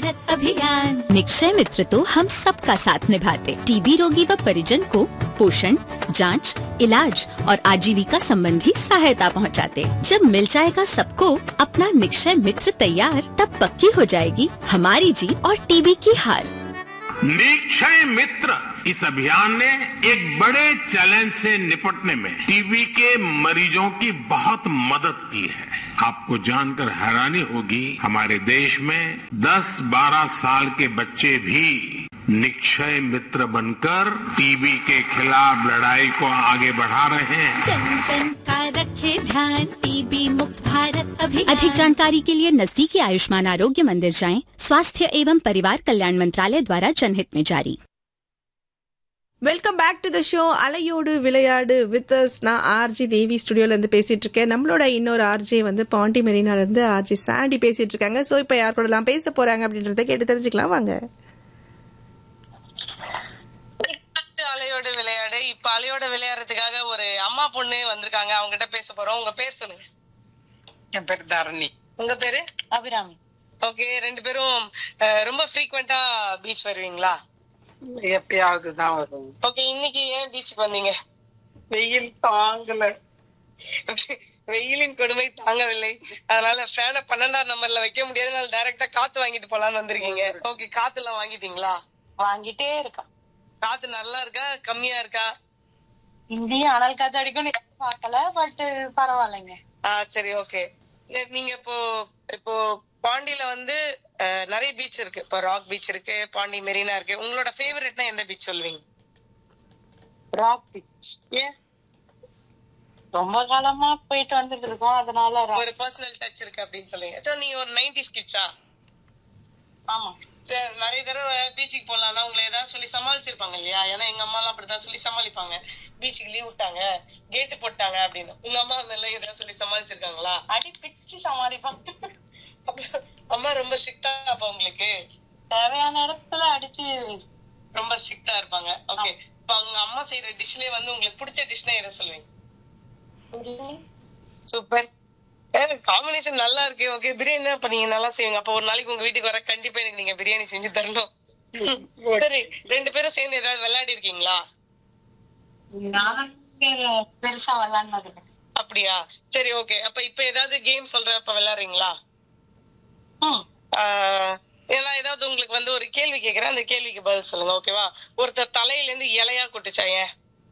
भारत अभियान निक्षय मित्र तो हम सबका साथ निभाते टीबी रोगी व परिजन को पोषण जांच, इलाज और आजीविका संबंधी सहायता पहुंचाते। जब मिल जाएगा सबको अपना निक्षय मित्र तैयार तब पक्की हो जाएगी हमारी जीत और टीबी की हार निक्षय मित्र इस अभियान ने एक बड़े चैलेंज से निपटने में टीबी के मरीजों की बहुत मदद की है आपको जानकर हैरानी होगी हमारे देश में 10-12 साल के बच्चे भी निक्षय मित्र बनकर टीबी के खिलाफ लड़ाई को आगे बढ़ा रहे हैं जन जन का रखे ध्यान टीबी मुक्त भारत अभियान अधिक जानकारी के लिए नजदीकी आयुष्मान आरोग्य मंदिर जाएं स्वास्थ्य एवं परिवार कल्याण मंत्रालय द्वारा जनहित में जारी welcome back to the show அலையோடு விளையாடு வித் அஸ் நான் ஆர்ஜி தேவி ஸ்டுடியோல இருந்து பேசிட்டு இருக்கேன் நம்மளோட இன்னொரு ஆர்ஜே வந்து பாண்டி மெரினால இருந்து ஆர்ஜி சாண்டி பேசிட்டு இருக்காங்க சோ இப்ப யார் கூட எல்லாம் பேச போறாங்க அப்படின்றத கேட்டு தெரிஞ்சுக்கலாம் வாங்க First அலையோட விளையாடு இப்ப அலையோட விளையாடுறதுக்காக ஒரு அம்மா பொண்ணு வந்திருக்காங்க அவங்க கிட்ட பேச போறோம் உங்க பேர் சொல்லுங்க என் பேர் தரணி உங்க பேரு அபிராமி ஓகே ரெண்டு பேரும் அஹ், ரொம்ப ஃப்ரீக்வெண்டா பீச் வருவீங்களா எப்பயாவது தான் வரும் ஓகே இன்னைக்கு ஏன் பீச்சுக்கு வந்தீங்க வெயில் தாங்கல வெயிலின் கொடுமை தாங்கவில்லை அதனால ஃபேனை பன்னெண்டாம் நம்பர்ல வைக்க முடியாதனால டைரக்டா காத்து வாங்கிட்டு போலான்னு வந்திருக்கீங்க ஓகே காத்து எல்லாம் வாங்கிட்டீங்களா வாங்கிட்டே இருக்கான் காத்து நல்லா இருக்கா கம்மியா இருக்கா இங்கேயும் அனல் காத்து அடிக்கும் பார்க்கல பட் பரவாயில்லைங்க ஆ சரி ஓகே நீங்க இப்போ இப்போ பாண்டியில வந்து அஹ், நிறைய பீச் இருக்கு இப்போ ராக் பீச் இருக்கு பாண்டி மெரினா இருக்கு உங்களோட ஃபேவரட்னா எந்த பீச் சொல்லுவீங்க ராக் பீச் ஏன் ரொம்ப காலமா போயிட்டு வந்துட்டு இருக்கோம் அதனால rock- ஒரு பர்சனல் டச் இருக்கு அப்படின்னு சொல்லுங்க சோ நீங்க ஒரு நைன்டிஸ் கிட்ஸா ஆமா சரி நிறைய தடவை பீச்சுக்கு போலாம்னா உங்களை ஏதாவது சொல்லி சமாளிச்சிருப்பாங்க இல்லையா ஏன்னா எங்க அம்மா எல்லாம் அப்படிதான் சொல்லி சமாளிப்பாங்க பீச்சுக்கு லீவ் விட்டாங்க கேட்டு போட்டாங்க அப்படின்னு உங்க அம்மா அந்த எல்லாம் ஏதாவது சொல்லி சமாளிச்சிருக்காங்களா அடி பிச்சு சமாளிப்பாங்க அம்மா ரொம்ப ஸ்ட்ரிக்டா அப்ப உங்களுக்கு தேவையான இடத்துல அடிச்சு ரொம்ப ஸ்ட்ரிக்டா இருப்பாங்க ஓகே இப்ப அவங்க அம்மா செய்யற டிஷ்லயே வந்து உங்களுக்கு பிடிச்ச டிஷ்னா எதை சொல்லுவீங்க சூப்பர் காம்பினேஷன் நல்லா இருக்கு ஓகே பிரியாணி அப்ப நீங்க நல்லா செய்வீங்க அப்ப ஒரு நாளைக்கு உங்க வீட்டுக்கு வர கண்டிப்பா எனக்கு நீங்க பிரியாணி செஞ்சு தரணும் சரி ரெண்டு பேரும் சேர்ந்து ஏதாவது விளையாடி இருக்கீங்களா நான் பெருசா விளாண்டது இல்ல. அப்படியா சரி ஓகே அப்ப இப்ப ஏதாவது கேம் சொல்றப்ப விளையாடுறீங்களா ம் ஆஹ் எல்லாம் ஏதாவது உங்களுக்கு வந்து ஒரு கேள்வி கேக்குறேன் அந்த கேள்விக்கு பதில் சொல்லுங்க ஓகேவா ஒருத்தர் தலையில இருந்து இலையா கொட்டுச்சா ஏன்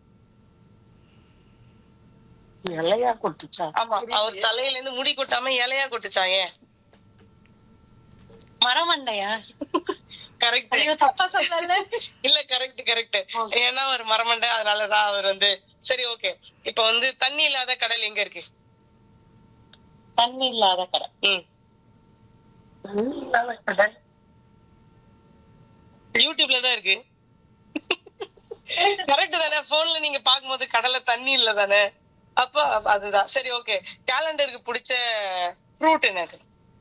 இலையா கொட்டுச்சா ஆமா அவர் தலையில இருந்து முடி கொட்டாம இலையா கொட்டுச்சா ஏன் மரமண்டையா கரெக்ட் ஐயோ தப்பா சொல்லல இல்ல கரெக்ட் கரெக்ட் ஏன்னா ஒரு மரமண்டை அதனாலதான் அவர் வந்து சரி ஓகே இப்ப வந்து தண்ணி இல்லாத கடல் எங்க இருக்கு தண்ணி இல்லாத கடை ம் தண்ணி இல்லாத கடை யூடியூப்ல தான் இருக்கு கரெக்ட் தானே போன்ல நீங்க பாக்கும்போது கடல்ல தண்ணி இல்ல தானே அப்ப அதுதான் சரி ஓகே கேலண்டருக்கு பிடிச்ச ஃப்ரூட் என்னது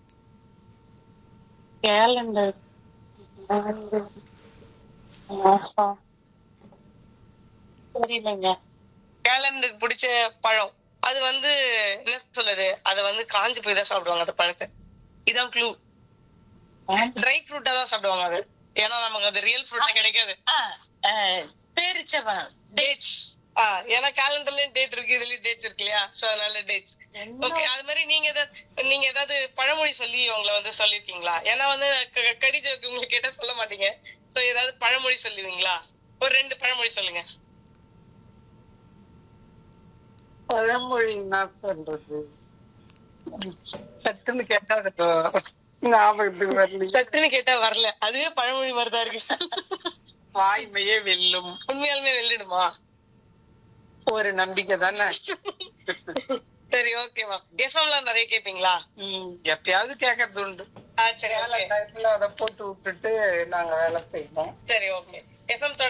கேலண்டர் தெரியலங்க கேலண்டருக்கு பிடிச்ச பழம் அது வந்து என்ன சொல்லுது அது வந்து காஞ்சு போய் தான் சாப்பிடுவாங்க அந்த பழத்தை இதான் க்ளூ ட்ரை ஃப்ரூட்டா தான் சாப்பிடுவாங்க அது ஏன்னா நமக்கு அது ரியல் ஃப்ரூட்டா கிடைக்காது பேரிச்சவன் டேட்ஸ் ஏன்னா கேலண்டர்லயும் டேட் இருக்கு இதுலயும் டேட்ஸ் இருக்கு இல்லையா சோ அதனால டேட்ஸ் ஓகே அது மாதிரி நீங்க ஏதாவது நீங்க ஏதாவது பழமொழி சொல்லி உங்களை வந்து சொல்லிருக்கீங்களா ஏன்னா வந்து க- கடி ஜோக்கு உங்களுக்கு கேட்டா சொல்ல மாட்டீங்க சோ ஏதாவது பழமொழி சொல்லுவீங்களா ஒரு ரெண்டு பழமொழி சொல்லுங்க பழமொழி என்ன சொல்றது சட்டுன்னு கேட்டா அது ஞாபகத்துக்கு வரல சட்டுன்னு கேட்டா வரல அதுவே பழமொழி மாதிரிதான் இருக்கு வாய்மையே வெல்லும் உண்மையாலுமே வெள்ளிடுமா ஒரு நம்பிக்கை தானே சரி ஓகேவா எஃப்எம்லாம் நிறைய கேப்பீங்களா ம், எப்பயாவது கேக்குறது உண்டு ஆ சரி வேலை okay. டயத்துல அதை போட்டு விட்டுட்டு நாங்க வேலை செய்வோம் சரி ஓகே எஃப்எம்